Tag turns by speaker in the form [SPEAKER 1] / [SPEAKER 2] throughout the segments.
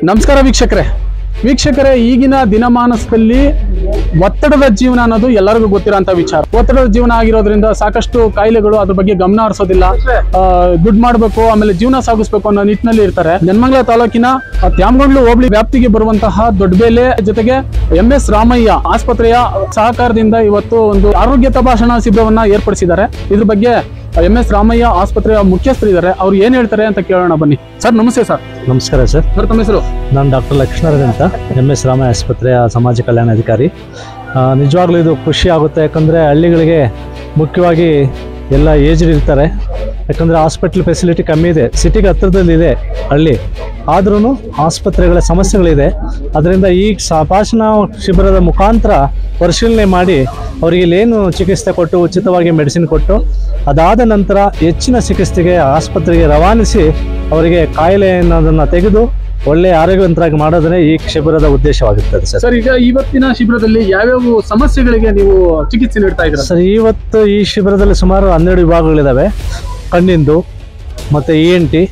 [SPEAKER 1] ನಮಸ್ಕಾರ ವೀಕ್ಷಕರೇ ವೀಕ್ಷಕರೇ ಈಗಿನ ದಿನಮಾನದಲ್ಲಿ ಒತ್ತಡದ ಜೀವನ ಅನ್ನೋದು ಎಲ್ಲರಿಗೂ ಗೊತ್ತಿರೋಂಥ ವಿಚಾರ ಒತ್ತಡದ ಜೀವನ ಆಗಿರೋದ್ರಿಂದ ಸಾಕಷ್ಟು ಕಾಯಿಲೆಗಳು ಅದ್ರ ಬಗ್ಗೆ ಗಮನ ಹರಿಸೋದಿಲ್ಲ ಆ, ದುಡ್ಡು ಮಾಡಬೇಕು ಆಮೇಲೆ ಜೀವನ ಸಾಗಿಸ್ಬೇಕು ಅನ್ನೋ ನಿಟ್ಟಿನಲ್ಲಿ ಇರ್ತಾರೆ ನೆನ್ಮಂಗಲ ತಾಲೂಕಿನ ಆ, ತ್ಯಾಮಗೊಂಡ್ಲು ಹೋಬಳಿ ವ್ಯಾಪ್ತಿಗೆ ಬರುವಂತಹ ದೊಡ್ಡಬೇಲೆ ಜೊತೆಗೆ ಎಂ ಎಸ್ ರಾಮಯ್ಯ ಆಸ್ಪತ್ರೆಯ ಸಹಕಾರದಿಂದ ಇವತ್ತು ಒಂದು ಆರೋಗ್ಯ ತಪಾಸಣಾ ಶಿಬಿರವನ್ನ ಏರ್ಪಡಿಸಿದ್ದಾರೆ ಇದ್ರ ಬಗ್ಗೆ ಎಂ ಎಸ್ ರಾಮಯ್ಯ ಆಸ್ಪತ್ರೆಯ ಮುಖ್ಯಸ್ಥರಿದ್ದಾರೆ ಅವ್ರು ಏನ್ ಹೇಳ್ತಾರೆ ಅಂತ ಕೇಳೋಣ ಬನ್ನಿ ಸರ್ ನಮಸ್ತೆ ಸರ್
[SPEAKER 2] ನಮಸ್ಕಾರ ಸರ್
[SPEAKER 1] ಸರ್ ತಮ್ಮ ಹೆಸರು
[SPEAKER 2] ನಾನು ಡಾಕ್ಟರ್ ಲಕ್ಷ್ಮಣರಾಜ್ ಅಂತ ಎಮ್ ಎಸ್ ರಾಮಯ್ಯ ಆಸ್ಪತ್ರೆಯ ಸಮಾಜ ಕಲ್ಯಾಣಾಧಿಕಾರಿ ಆ, ನಿಜವಾಗ್ಲೂ ಇದು ಖುಷಿ ಆಗುತ್ತೆ ಯಾಕಂದರೆ ಹಳ್ಳಿಗಳಿಗೆ ಮುಖ್ಯವಾಗಿ ಎಲ್ಲ ಏಜ್ಡ್ ಇರ್ತಾರೆ ಯಾಕಂದರೆ ಹಾಸ್ಪಿಟ್ಲ್ ಫೆಸಿಲಿಟಿ ಕಮ್ಮಿ ಇದೆ ಸಿಟಿಗೆ ಹತ್ತಿರದಲ್ಲಿದೆ ಹಳ್ಳಿ ಆದ್ರೂ ಆಸ್ಪತ್ರೆಗಳ ಸಮಸ್ಯೆಗಳಿದೆ ಅದರಿಂದ ಈ ತಪಾಸಣಾ ಶಿಬಿರದ ಮುಖಾಂತರ ಪರಿಶೀಲನೆ ಮಾಡಿ ಅವರಿಗೆ ಇಲ್ಲೇನು ಚಿಕಿತ್ಸೆ ಕೊಟ್ಟು ಉಚಿತವಾಗಿ ಮೆಡಿಸಿನ್ ಕೊಟ್ಟು ಅದಾದ ನಂತರ ಹೆಚ್ಚಿನ ಚಿಕಿತ್ಸೆಗೆ ಆಸ್ಪತ್ರೆಗೆ ರವಾನಿಸಿ ಅವರಿಗೆ ಕಾಯಿಲೆ ಅನ್ನೋದನ್ನು ತೆಗೆದು ಒಳ್ಳೆಯ ಆರೋಗ್ಯವಂತರಾಗಿ ಮಾಡೋದೇ ಈ ಶಿಬಿರದ ಉದ್ದೇಶವಾಗಿರ್ತದೆ ಸರ್
[SPEAKER 1] ಸರ್ ಈಗ ಇವತ್ತಿನ ಶಿಬಿರದಲ್ಲಿ ಯಾವ್ಯಾವ ಸಮಸ್ಯೆಗಳಿಗೆ ನೀವು ಚಿಕಿತ್ಸೆ ನೀಡ್ತಾ ಇದ್ದೀರಾ
[SPEAKER 2] ಸರ್ ಇವತ್ತು ಈ ಶಿಬಿರದಲ್ಲಿ ಸುಮಾರು ಹನ್ನೆರಡು ವಿಭಾಗಗಳಿದ್ದಾವೆ ಕಣ್ಣಿಂದು ಮತ್ತು ಇ ಎನ್ ಟಿ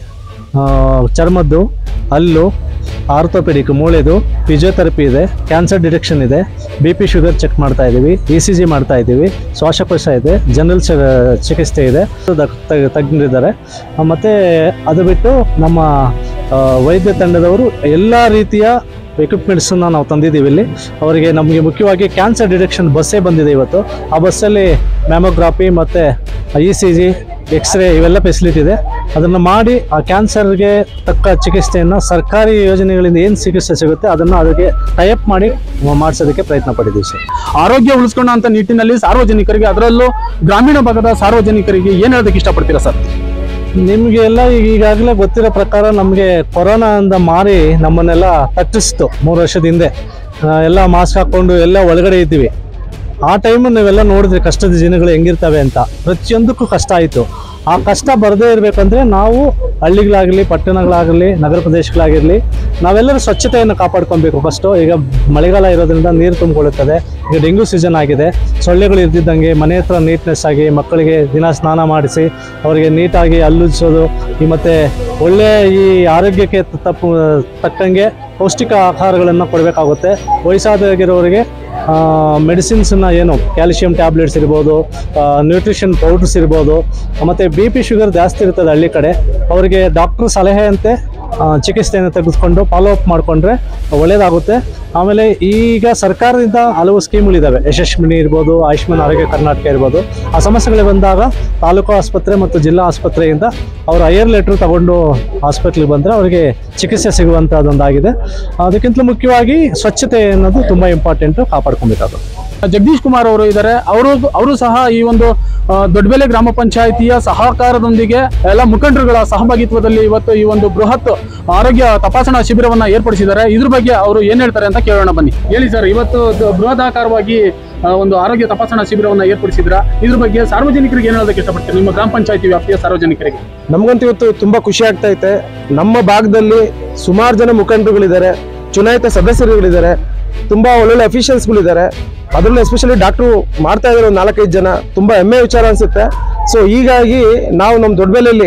[SPEAKER 2] ಚರ್ಮದ್ದು ಹಲ್ಲು ಆರ್ಥೋಪೆಡಿಕ್ ಮೂಳೆದು ಫಿಸಿಯೋಥೆರಪಿ ಇದೆ ಕ್ಯಾನ್ಸರ್ ಡಿಟೆಕ್ಷನ್ ಇದೆ ಬಿ ಪಿ ಶುಗರ್ ಚೆಕ್ ಮಾಡ್ತಾ ಇದ್ದೀವಿ ಇ ಸಿ ಜಿ ಮಾಡ್ತಾ ಇದ್ದೀವಿ ಶ್ವಾಸಕೋಶ ಇದೆ ಜನರಲ್ ಚಿಕಿತ್ಸೆ ಇದೆ ದ- ತ- ತಜ್ಞರಿದ್ದಾರೆ ಮತ್ತು ಅದು ಬಿಟ್ಟು ನಮ್ಮ ಆ, ವೈದ್ಯ ತಂಡದವರು ಎಲ್ಲ ರೀತಿಯ ಎಕ್ವಿಪ್ಮೆಂಟ್ಸನ್ನ ನಾವು ತಂದಿದ್ದೀವಿ ಇಲ್ಲಿ ಅವರಿಗೆ ನಮಗೆ ಮುಖ್ಯವಾಗಿ ಕ್ಯಾನ್ಸರ್ ಡಿಟೆಕ್ಷನ್ ಬಸ್ಸೇ ಬಂದಿದೆ ಇವತ್ತು ಆ ಬಸ್ಸಲ್ಲಿ ಮ್ಯಾಮೋಗ್ರಾಫಿ ಮತ್ತು ಇ ಸಿ ಜಿ ಎಕ್ಸ್ರೇ ಇವೆಲ್ಲ ಫೆಸಿಲಿಟಿ ಇದೆ ಅದನ್ನು ಮಾಡಿ ಆ ಕ್ಯಾನ್ಸರ್ಗೆ ತಕ್ಕ ಚಿಕಿತ್ಸೆಯನ್ನು ಸರ್ಕಾರಿ ಯೋಜನೆಗಳಿಂದ ಏನು ಚಿಕಿತ್ಸೆ ಸಿಗುತ್ತೆ ಅದನ್ನು ಅದಕ್ಕೆ ಟೈಪ್ ಮಾಡಿ ಮಾಡಿಸೋದಕ್ಕೆ ಪ್ರಯತ್ನ ಪಟ್ಟಿದ್ದೀವಿ ಸರ್
[SPEAKER 1] ಆರೋಗ್ಯ ಉಳಿಸ್ಕೊಳ್ಳೋ ಅಂತ ನಿಟ್ಟಿನಲ್ಲಿ ಸಾರ್ವಜನಿಕರಿಗೆ ಅದರಲ್ಲೂ ಗ್ರಾಮೀಣ ಭಾಗದ ಸಾರ್ವಜನಿಕರಿಗೆ ಏನ್ ಹೇಳೋದಕ್ಕೆ ಇಷ್ಟಪಡ್ತೀರಾ ಸರ್
[SPEAKER 2] ನಿಮಗೆ ಎಲ್ಲ ಈಗ ಈಗಾಗಲೇ ಗೊತ್ತಿರೋ ಪ್ರಕಾರ ನಮಗೆ ಕೊರೋನಾ ಅಂದ ಮಾರಿ ನಮ್ಮನ್ನೆಲ್ಲ ತಟ್ಟಿಸ್ತು ಮೂರು ವರ್ಷದ ಹಿಂದೆ ಆ, ಎಲ್ಲ ಮಾಸ್ಕ್ ಹಾಕ್ಕೊಂಡು ಎಲ್ಲ ಒಳಗಡೆ ಇದ್ದೀವಿ ಆ ಟೈಮು ನೀವೆಲ್ಲ ನೋಡಿದ್ರಿ ಕಷ್ಟದ ದಿನಗಳು ಹೆಂಗಿರ್ತವೆ ಅಂತ ಪ್ರತಿಯೊಂದಕ್ಕೂ ಕಷ್ಟ ಆಯಿತು ಆ ಕಷ್ಟ ಬರದೇ ಇರಬೇಕಂದ್ರೆ ನಾವು ಹಳ್ಳಿಗಳಾಗಲಿ ಪಟ್ಟಣಗಳಾಗಲಿ ನಗರ ಪ್ರದೇಶಗಳಾಗಿರಲಿ ನಾವೆಲ್ಲರೂ ಸ್ವಚ್ಛತೆಯನ್ನು ಕಾಪಾಡ್ಕೊಬೇಕು ಫಸ್ಟು ಈಗ ಮಳೆಗಾಲ ಇರೋದ್ರಿಂದ ನೀರು ತುಂಬಿಕೊಳ್ಳುತ್ತದೆ ಈಗ ಡೆಂಗ್ಯೂ ಸೀಸನ್ ಆಗಿದೆ ಸೊಳ್ಳೆಗಳು ಇರ್ದಿದ್ದಂಗೆ ಮನೆ ಹತ್ರ ನೀಟ್ನೆಸ್ ಆಗಿ ಮಕ್ಕಳಿಗೆ ದಿನ ಸ್ನಾನ ಮಾಡಿಸಿ ಅವರಿಗೆ ನೀಟಾಗಿ ಹಲ್ಲುಜ್ಸೋದು ಈ ಮತ್ತು ಒಳ್ಳೆಯ ಈ ಆರೋಗ್ಯಕ್ಕೆ ತಪ್ಪು ತಕ್ಕಂಗೆ ಪೌಷ್ಟಿಕ ಆಹಾರಗಳನ್ನು ಕೊಡಬೇಕಾಗುತ್ತೆ ವಯಸ್ಸಾದಾಗಿರೋರಿಗೆ ಮೆಡಿಸಿನ್ಸನ್ನ ಏನು ಕ್ಯಾಲ್ಶಿಯಂ ಟ್ಯಾಬ್ಲೆಟ್ಸ್ ಇರ್ಬೋದು ನ್ಯೂಟ್ರಿಷನ್ ಪೌಡರ್ಸ್ ಇರ್ಬೋದು ಮತ್ತು ಬಿ ಪಿ ಶುಗರ್ ಜಾಸ್ತಿ ಇರ್ತದೆ ಹಳ್ಳಿ ಕಡೆ ಅವರಿಗೆ ಡಾಕ್ಟ್ರ್ ಸಲಹೆಯಂತೆ ಆ, ಚಿಕಿತ್ಸೆಯನ್ನು ತೆಗೆದುಕೊಂಡು ಫಾಲೋ ಅಪ್ ಮಾಡಿಕೊಂಡ್ರೆ ಒಳ್ಳೆಯದಾಗುತ್ತೆ ಆಮೇಲೆ ಈಗ ಸರ್ಕಾರದಿಂದ ಹಲವು ಸ್ಕೀಮ್ಗಳಿದ್ದಾವೆ ಯಶಸ್ವಿನಿ ಇರ್ಬೋದು ಆಯುಷ್ಮಾನ್ ಆರೋಗ್ಯ ಕರ್ನಾಟಕ ಇರ್ಬೋದು ಆ ಸಮಸ್ಯೆಗಳಿಗೆ ಬಂದಾಗ ತಾಲೂಕು ಆಸ್ಪತ್ರೆ ಮತ್ತು ಜಿಲ್ಲಾ ಆಸ್ಪತ್ರೆಯಿಂದ ಅವರು ಹೈಯರ್ ಲೆಟ್ರ್ ತಗೊಂಡು ಹಾಸ್ಪಿಟ್ಲಿಗೆ ಬಂದರೆ ಅವರಿಗೆ ಚಿಕಿತ್ಸೆ ಸಿಗುವಂಥದ್ದೊಂದಾಗಿದೆ ಅದಕ್ಕಿಂತಲೂ ಮುಖ್ಯವಾಗಿ ಸ್ವಚ್ಛತೆ ಅನ್ನೋದು ತುಂಬ ಇಂಪಾರ್ಟೆಂಟು ಕಾಪಾಡ್ಕೊಬೇಕಾಗುತ್ತೆ
[SPEAKER 1] ಜಗದೀಶ್ ಕುಮಾರ್ ಅವರು ಇದ್ದಾರೆ ಅವರು ಅವರು ಸಹ ಈ ಒಂದು ಆ, ದೊಡ್ಡಬೆಲೆ ಗ್ರಾಮ ಪಂಚಾಯಿತಿಯ ಸಹಕಾರದೊಂದಿಗೆ ಎಲ್ಲ ಮುಖಂಡರುಗಳ ಸಹಭಾಗಿತ್ವದಲ್ಲಿ ಇವತ್ತು ಈ ಒಂದು ಬೃಹತ್ ಆರೋಗ್ಯ ತಪಾಸಣಾ ಶಿಬಿರವನ್ನ ಏರ್ಪಡಿಸಿದ್ದಾರೆ ಇದ್ರ ಬಗ್ಗೆ ಅವರು ಏನ್ ಹೇಳ್ತಾರೆ ಅಂತ ಕೇಳೋಣ ಬನ್ನಿ ಹೇಳಿ ಸರ್ ಇವತ್ತು ದ- ಬೃಹದಾಕಾರವಾಗಿ ಆ, ಒಂದು ಆರೋಗ್ಯ ತಪಾಸಣಾ ಶಿಬಿರವನ್ನ ಏರ್ಪಡಿಸಿದ್ರ ಇದ್ರ ಬಗ್ಗೆ ಸಾರ್ವಜನಿಕರಿಗೆ ಏನ್ ಹೇಳೋದಕ್ಕೆ ಇಷ್ಟಪಡ್ತೀರಿ ನಿಮ್ಮ ಗ್ರಾಮ ಪಂಚಾಯಿತಿ ವ್ಯಾಪ್ತಿಯ ಸಾರ್ವಜನಿಕರಿಗೆ
[SPEAKER 3] ನಮಗಂತೂ ಇವತ್ತು ತುಂಬಾ ಖುಷಿ ಆಗ್ತಾ ಐತೆ ನಮ್ಮ ಭಾಗದಲ್ಲಿ ಸುಮಾರು ಜನ ಮುಖಂಡರುಗಳಿದ್ದಾರೆ ಚುನಾಯಿತ ಸದಸ್ಯರುಗಳಿದ್ದಾರೆ ತುಂಬಾ ಒಳ್ಳೊಳ್ಳೆ ಅಫಿಷಿಯಲ್ಸ್ಗಳಿದ್ದಾರೆ ಅದರಲ್ಲೂ ಎಸ್ಪೆಷಲಿ ಡಾಕ್ಟ್ರು ಮಾಡ್ತಾ ಇದ್ದಾರೆ ಒಂದು ನಾಲ್ಕೈದು ಜನ ತುಂಬಾ ಹೆಮ್ಮೆ ವಿಚಾರ ಅನ್ಸುತ್ತೆ ಸೊ ಹೀಗಾಗಿ ನಾವು ನಮ್ಮ ದೊಡ್ಡಬೆಲೆಯಲ್ಲಿ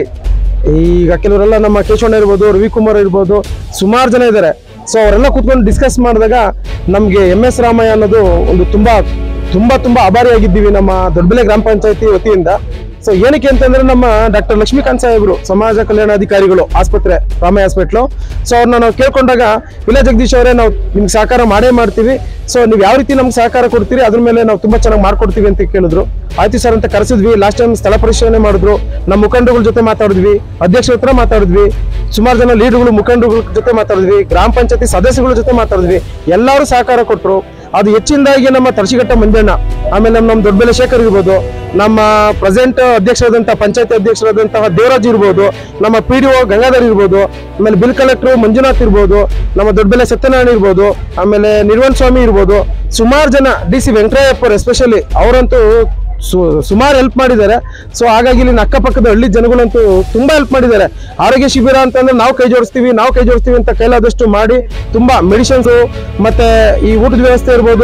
[SPEAKER 3] ಈಗ ಕೆಲವರೆಲ್ಲ ನಮ್ಮ ಕೇಶವಣ್ಣ ಇರ್ಬೋದು ರವಿಕುಮಾರ್ ಇರ್ಬೋದು ಸುಮಾರು ಜನ ಇದ್ದಾರೆ ಸೊ ಅವರೆಲ್ಲ ಕೂತ್ಕೊಂಡು ಡಿಸ್ಕಸ್ ಮಾಡಿದಾಗ ನಮಗೆ ಎಂ ಎಸ್ ರಾಮಯ್ಯ ಅನ್ನೋದು ಒಂದು ತುಂಬಾ ತುಂಬಾ ತುಂಬಾ ಆಭಾರಿಯಾಗಿದ್ದೀವಿ ನಮ್ಮ ದೊಡ್ಡಬೆಲೆ ಗ್ರಾಮ ಪಂಚಾಯತಿ ವತಿಯಿಂದ ಸೊ ಏನಕ್ಕೆ ಅಂತಂದ್ರೆ ನಮ್ಮ ಡಾಕ್ಟರ್ ಲಕ್ಷ್ಮೀಕಾಂತ್ ಸಾಹೇಬರು ಸಮಾಜ ಕಲ್ಯಾಣಾಧಿಕಾರಿಗಳು ಆಸ್ಪತ್ರೆ ರಾಮಯ್ಯ ಹಾಸ್ಪಿಟ್ಲು ಸೊ ಅವ್ರನ್ನ ನಾವು ಕೇಳ್ಕೊಂಡಾಗ ಇಲ್ಲ ಜಗದೀಶ್ ಅವರೇ ನಾವು ನಿಮ್ಗೆ ಸಹಕಾರ ಮಾಡೇ ಮಾಡ್ತೀವಿ ಸೊ ನೀವು ಯಾವ ರೀತಿ ನಮ್ಗೆ ಸಹಕಾರ ಕೊಡ್ತೀರಿ ಅದ್ರ ಮೇಲೆ ನಾವು ತುಂಬಾ ಚೆನ್ನಾಗಿ ಮಾಡ್ಕೊಡ್ತೀವಿ ಅಂತ ಕೇಳಿದ್ರು ಆಯ್ತು ಸರ್ ಅಂತ ಕರೆಸಿದ್ವಿ ಲಾಸ್ಟ್ ಟೈಮ್ ಸ್ಥಳ ಪರಿಶೀಲನೆ ಮಾಡಿದ್ರು ನಮ್ಮ ಮುಖಂಡರುಗಳ ಜೊತೆ ಮಾತಾಡಿದ್ವಿ ಅಧ್ಯಕ್ಷರ ಹತ್ರ ಮಾತಾಡಿದ್ವಿ ಸುಮಾರು ಜನ ಲೀಡರ್ಗಳು ಮುಖಂಡರುಗಳ ಜೊತೆ ಮಾತಾಡಿದ್ವಿ ಗ್ರಾಮ ಪಂಚಾಯತಿ ಸದಸ್ಯಗಳ ಜೊತೆ ಮಾತಾಡಿದ್ವಿ ಎಲ್ಲರೂ ಸಹಕಾರ ಕೊಟ್ಟರು ಅದು ಹೆಚ್ಚಿನದಾಗಿ ನಮ್ಮ ತರ್ಶಿಘಟ್ಟ ಮಂಜಣ್ಣ ಆಮೇಲೆ ನಮ್ಮ ನಮ್ಮ ದೊಡ್ಡಬೆಲೆ ಶೇಖರ್ ಇರ್ಬೋದು ನಮ್ಮ ಪ್ರೆಸೆಂಟ್ ಅಧ್ಯಕ್ಷರಾದಂತಹ ಪಂಚಾಯತಿ ಅಧ್ಯಕ್ಷರಾದಂತಹ ದೇವರಾಜ್ ಇರ್ಬೋದು ನಮ್ಮ ಪಿ ಡಿ ಒ ಗಂಗಾಧರ್ ಇರ್ಬೋದು ಆಮೇಲೆ ಬಿಲ್ ಕಲೆಕ್ಟರ್ ಮಂಜುನಾಥ್ ಇರ್ಬೋದು ನಮ್ಮ ದೊಡ್ಡಬೆಲೆ ಸತ್ಯನಾರಾಯಣ ಇರ್ಬೋದು ಆಮೇಲೆ ನಿರ್ವನ್ ಸ್ವಾಮಿ ಇರ್ಬೋದು ಸುಮಾರು ಜನ ಡಿ ಸಿ ವೆಂಕಟಯ್ಯಪ್ಪರ್ ಎಸ್ಪೆಷಲಿ ಅವರಂತೂ ಸು- ಸುಮಾರು ಹೆಲ್ಪ್ ಮಾಡಿದ್ದಾರೆ ಸೊ ಹಾಗಾಗಿ ಇಲ್ಲಿನ ಅಕ್ಕಪಕ್ಕದ ಹಳ್ಳಿ ಜನಗಳಂತೂ ತುಂಬಾ ಹೆಲ್ಪ್ ಮಾಡಿದ್ದಾರೆ ಆರೋಗ್ಯ ಶಿಬಿರ ಅಂತಂದ್ರೆ ನಾವು ಕೈ ಜೋಡಿಸ್ತೀವಿ ನಾವು ಕೈ ಜೋಡಿಸ್ತೀವಿ ಅಂತ ಕೈಲಾದಷ್ಟು ಮಾಡಿ ತುಂಬಾ ಮೆಡಿಸಿನ್ಸ್ ಮತ್ತೆ ಈ ಊಟದ ವ್ಯವಸ್ಥೆ ಇರ್ಬೋದು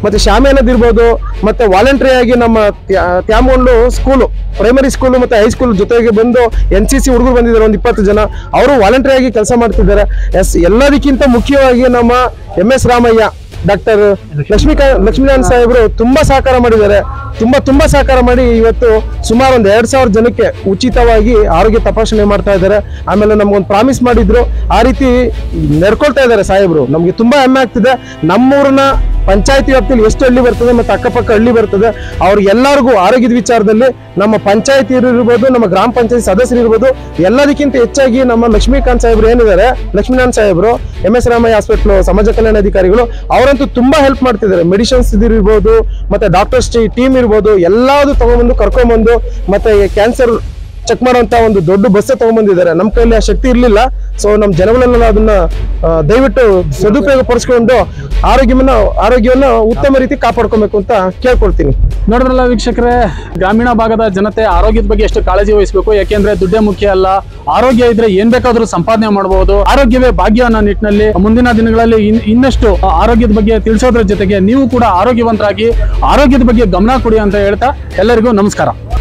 [SPEAKER 3] ಮತ್ತೆ ಶಾಮಿಯಾನದಿರ್ಬೋದು ಮತ್ತೆ ವಾಲಂಟ್ರಿ ಆಗಿ ನಮ್ಮ ತ್ಯಾ- ತ್ಯಾಮಗೊಂಡು ಸ್ಕೂಲು ಪ್ರೈಮರಿ ಸ್ಕೂಲು ಮತ್ತೆ ಹೈಸ್ಕೂಲ್ ಜೊತೆಗೆ ಬಂದು ಎನ್ ಸಿ ಸಿ ಹುಡುಗರು ಬಂದಿದ್ದಾರೆ ಒಂದು ಇಪ್ಪತ್ತು ಜನ ಅವರು ವಾಲಂಟ್ರಿ ಆಗಿ ಕೆಲಸ ಮಾಡ್ತಿದ್ದಾರೆ ಎಸ್ ಎಲ್ಲದಕ್ಕಿಂತ ಮುಖ್ಯವಾಗಿ ನಮ್ಮ M S Ramaiah doctor Lakshmikanth Lakshminarayana ಸಾಹೇಬರು ತುಂಬಾ ಸಹಕಾರ ಮಾಡಿದ್ದಾರೆ ತುಂಬಾ ತುಂಬಾ ಸಹಕಾರ ಮಾಡಿ ಇವತ್ತು ಸುಮಾರು ಒಂದು ಎರಡ್ ಸಾವಿರ ಜನಕ್ಕೆ ಉಚಿತವಾಗಿ ಆರೋಗ್ಯ ತಪಾಸಣೆ ಮಾಡ್ತಾ ಇದ್ದಾರೆ ಆಮೇಲೆ ನಮ್ಗೊಂದು ಪ್ರಾಮಿಸ್ ಮಾಡಿದ್ರು ಆ ರೀತಿ ನಡ್ಕೊಳ್ತಾ ಇದ್ದಾರೆ ಸಾಹೇಬರು ನಮ್ಗೆ ತುಂಬಾ ಹೆಮ್ಮೆ ಆಗ್ತಿದೆ ನಮ್ಮೂರನ್ನ ಪಂಚಾಯತಿ ವ್ಯಾಪ್ತಿಯಲ್ಲಿ ಎಷ್ಟು ಹಳ್ಳಿ ಬರ್ತದೆ ಮತ್ತೆ ಅಕ್ಕಪಕ್ಕ ಹಳ್ಳಿ ಬರ್ತದೆ ಅವ್ರಿಗೆಲ್ಲರಿಗೂ ಆರೋಗ್ಯದ ವಿಚಾರದಲ್ಲಿ ನಮ್ಮ ಪಂಚಾಯತಿ ಇರ್ಬೋದು ನಮ್ಮ ಗ್ರಾಮ ಪಂಚಾಯತಿ ಸದಸ್ಯರು ಇರ್ಬೋದು ಎಲ್ಲದಕ್ಕಿಂತ ಹೆಚ್ಚಾಗಿ ನಮ್ಮ ಲಕ್ಷ್ಮೀಕಾಂತ್ ಸಾಹೇಬ್ರು ಏನಿದ್ದಾರೆ ಲಕ್ಷ್ಮೀನಾರಾಯಣ ಸಾಹೇಬರು ಎಂ ಎಸ್ ರಾಮಯ್ಯ ಹಾಸ್ಪಿಟ್ಲು ಸಮಾಜ ಕಲ್ಯಾಣ ಅಧಿಕಾರಿಗಳು ಅವರಂತೂ ತುಂಬಾ ಹೆಲ್ಪ್ ಮಾಡ್ತಿದ್ದಾರೆ ಮೆಡಿಸಿನ್ಸ್ ಇರ್ಬೋದು ಮತ್ತೆ ಡಾಕ್ಟರ್ಸ್ ಟೀಮ್ ಇರ್ಬೋದು ಎಲ್ಲಾದು ತಗೊಂಡ್ಬಂದು ಕರ್ಕೊಂಡ್ಬಂದು ಮತ್ತೆ ಕ್ಯಾನ್ಸರ್ ಚೆಕ್ ಮಾಡುವಂತ ಒಂದು ದೊಡ್ಡ ಬಸ್ ತಗೊಂಡ್ಬಂದಿದ್ದಾರೆ ನಮ್ಮ ಕೈಯಲ್ಲಿ ಆ ಶಕ್ತಿ ಇರಲಿಲ್ಲ ಸೊ ನಮ್ಮ ಜನಗಳೆಲ್ಲ ಅದನ್ನ ಆ, ದಯವಿಟ್ಟು ಸದುಪಯೋಗ ಪಡಿಸ್ಕೊಂಡು ಆರೋಗ್ಯವನ್ನ ಆರೋಗ್ಯವನ್ನ ಉತ್ತಮ ರೀತಿ ಕಾಪಾಡ್ಕೊಬೇಕು ಅಂತ ಕೇಳ್ಕೊಳ್ತೀನಿ
[SPEAKER 1] ನೋಡಿದ್ರಲ್ಲ ವೀಕ್ಷಕರೇ ಗ್ರಾಮೀಣ ಭಾಗದ ಜನತೆ ಆರೋಗ್ಯದ ಬಗ್ಗೆ ಎಷ್ಟು ಕಾಳಜಿ ವಹಿಸಬೇಕು ಯಾಕೆಂದ್ರೆ ದುಡ್ಡೇ ಮುಖ್ಯ ಅಲ್ಲ ಆರೋಗ್ಯ ಇದ್ರೆ ಏನ್ ಬೇಕಾದ್ರೂ ಸಂಪಾದನೆ ಮಾಡಬಹುದು ಆರೋಗ್ಯವೇ ಭಾಗ್ಯ ಅನ್ನೋ ನಿಟ್ಟಿನಲ್ಲಿ ಮುಂದಿನ ದಿನಗಳಲ್ಲಿ ಇನ್- ಇನ್ನಷ್ಟು ಆರೋಗ್ಯದ ಬಗ್ಗೆ ತಿಳಿಸೋದ್ರ ಜೊತೆಗೆ ನೀವು ಕೂಡ ಆರೋಗ್ಯವಂತರಾಗಿ ಆರೋಗ್ಯದ ಬಗ್ಗೆ ಗಮನ ಕೊಡಿ ಅಂತ ಹೇಳ್ತಾ ಎಲ್ಲರಿಗೂ ನಮಸ್ಕಾರ